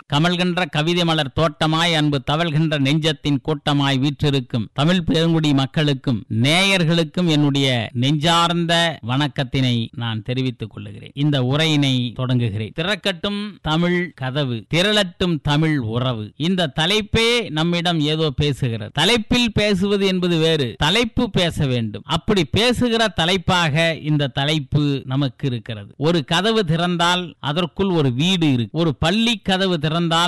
கமல்கின்ற கவிதை மலர் தோட்டமாய் அன்பு தவழ்கின்ற நெஞ்சத்தின் கூட்டமாய் வீற்றிருக்கும் தமிழ் பெருங்குடி மக்களுக்கும் நேயர்களுக்கும் என்னுடைய நெஞ்சார்ந்த வணக்கத்தினை நான் தெரிவித்துக் கொள்ளுகிறேன் இந்த உரையினை தொடங்குகிறேன் திறக்கட்டும் தமிழ் கதவு திரளட்டும் தமிழ் உறவு இந்த தலைப்பே நம்மிடம் ஏதோ பேசுகிறது தலைப்பில் பேசுவது என்பது வேறு தலைப்பு பேச வேண்டும் அப்படி பேசுகிற தலைப்பாக இந்த தலைப்பு நமக்கு இருக்கிறது ஒரு கதவு திறந்தால் அதற்குள் ஒரு வீடு இருக்கு ஒரு பள்ளி கதவு திறந்தால்